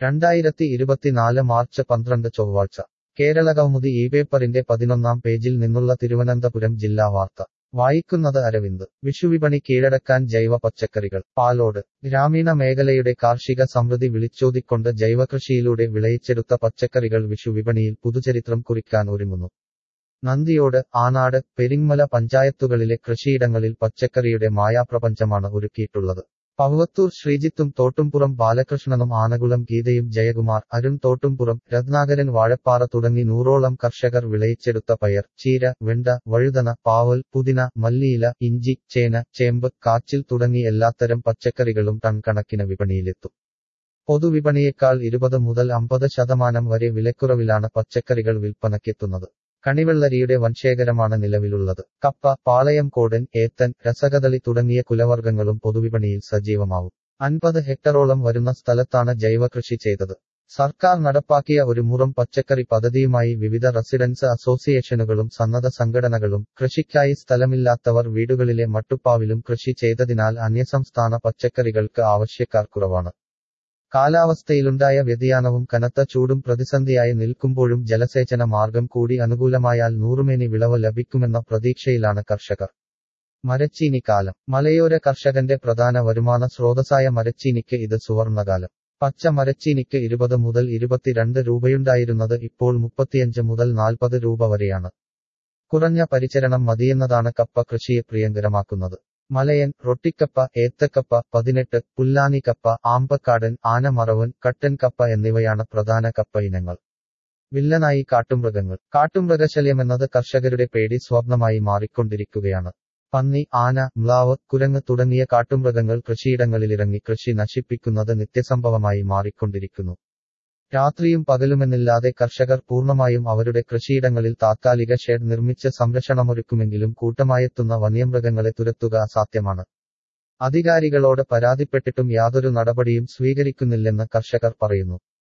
രണ്ടായിരത്തി ഇരുപത്തിനാല് മാർച്ച് പന്ത്രണ്ട് ചൊവ്വാഴ്ച കേരളകൗമുദി ഈ പേപ്പറിന്റെ പതിനൊന്നാം പേജിൽ നിന്നുള്ള തിരുവനന്തപുരം ജില്ലാ വാർത്ത വായിക്കുന്നത് അരവിന്ദ് വിഷുവിപണി കീഴടക്കാൻ ജൈവ പച്ചക്കറികൾ പാലോട് ഗ്രാമീണ മേഖലയുടെ കാർഷിക സമൃദ്ധി വിളിച്ചോതിക്കൊണ്ട് ജൈവകൃഷിയിലൂടെ വിളയിച്ചെടുത്ത പച്ചക്കറികൾ വിഷുവിപണിയിൽ പുതുചരിത്രം കുറിക്കാൻ ഒരുങ്ങുന്നു നന്ദിയോട് ആനാട് പെരിങ്ങമല പഞ്ചായത്തുകളിലെ കൃഷിയിടങ്ങളിൽ പച്ചക്കറിയുടെ മായാപ്രപഞ്ചമാണ് ഒരുക്കിയിട്ടുള്ളത് പവ്വത്തൂർ ശ്രീജിത്തും തോട്ടുംപുറം ബാലകൃഷ്ണനും ആനകുളം ഗീതയും ജയകുമാർ അരുൺ തോട്ടുംപുറം രത്നാകരൻ വാഴപ്പാറ തുടങ്ങി നൂറോളം കർഷകർ വിളയിച്ചെടുത്ത പയർ ചീര വെണ്ട വഴുതന പാവൽ പുതിന മല്ലിയില ഇഞ്ചി ചേന ചേമ്പ് കാച്ചിൽ തുടങ്ങി എല്ലാത്തരം പച്ചക്കറികളും ടൺ കണക്കിന് വിപണിയിലെത്തും പൊതുവിപണിയേക്കാൾ ഇരുപത് മുതൽ അമ്പത് ശതമാനം വരെ വിലക്കുറവിലാണ് പച്ചക്കറികൾ വിൽപ്പനയ്ക്കെത്തുന്നത് കണിവെള്ളരിയുടെ വൻശേഖരമാണ് നിലവിലുള്ളത് കപ്പ പാളയം കോടൻ ഏത്തൻ രസകദളി തുടങ്ങിയ കുലവർഗ്ഗങ്ങളും പൊതുവിപണിയിൽ സജീവമാവും അൻപത് ഹെക്ടറോളം വരുന്ന സ്ഥലത്താണ് ജൈവകൃഷി ചെയ്തത് സർക്കാർ നടപ്പാക്കിയ ഒരു മുറം പച്ചക്കറി പദ്ധതിയുമായി വിവിധ റെസിഡൻസ് അസോസിയേഷനുകളും സന്നദ്ധ സംഘടനകളും കൃഷിക്കായി സ്ഥലമില്ലാത്തവർ വീടുകളിലെ മട്ടുപ്പാവിലും കൃഷി ചെയ്തതിനാൽ അന്യസംസ്ഥാന പച്ചക്കറികൾക്ക് ആവശ്യക്കാർ കുറവാണ് കാലാവസ്ഥയിലുണ്ടായ വ്യതിയാനവും കനത്ത ചൂടും പ്രതിസന്ധിയായി നിൽക്കുമ്പോഴും ജലസേചന മാർഗം കൂടി അനുകൂലമായാൽ നൂറുമേനി വിളവ് ലഭിക്കുമെന്ന പ്രതീക്ഷയിലാണ് കർഷകർ മരച്ചീനി കാലം മലയോര കർഷകന്റെ പ്രധാന വരുമാന സ്രോതസ്സായ മരച്ചീനിക്ക് ഇത് സുവർണകാലം പച്ച മരച്ചീനിക്ക് ഇരുപത് മുതൽ ഇരുപത്തിരണ്ട് രൂപയുണ്ടായിരുന്നത് ഇപ്പോൾ മുപ്പത്തിയഞ്ച് മുതൽ നാൽപ്പത് രൂപ വരെയാണ് കുറഞ്ഞ പരിചരണം മതിയെന്നതാണ് കപ്പ കൃഷിയെ പ്രിയങ്കരമാക്കുന്നത് മലയൻ റൊട്ടിക്കപ്പ ഏത്തക്കപ്പ പതിനെട്ട് പുല്ലാനി കപ്പ ആമ്പക്കാടൻ ആനമറവൻ കട്ടൻ കപ്പ എന്നിവയാണ് പ്രധാന കപ്പ ഇനങ്ങൾ വില്ലനായി കാട്ടുമൃഗങ്ങൾ കാട്ടുമൃഗശല്യമെന്നത് കർഷകരുടെ പേടി സ്വപ്നമായി മാറിക്കൊണ്ടിരിക്കുകയാണ് പന്നി ആന മ്ലാവ് കുരങ്ങ് തുടങ്ങിയ കാട്ടുമൃഗങ്ങൾ കൃഷിയിടങ്ങളിലിറങ്ങി കൃഷി നശിപ്പിക്കുന്നത് നിത്യസംഭവമായി മാറിക്കൊണ്ടിരിക്കുന്നു രാത്രിയും പകലുമെന്നില്ലാതെ കർഷകർ പൂർണ്ണമായും അവരുടെ കൃഷിയിടങ്ങളിൽ താത്കാലിക ഷെഡ് നിർമ്മിച്ച് സംരക്ഷണമൊരുക്കുമെങ്കിലും കൂട്ടമായെത്തുന്ന വന്യമൃഗങ്ങളെ തുരത്തുക അസാധ്യമാണ് അധികാരികളോട് പരാതിപ്പെട്ടിട്ടും യാതൊരു നടപടിയും സ്വീകരിക്കുന്നില്ലെന്ന് കർഷകർ പറയുന്നു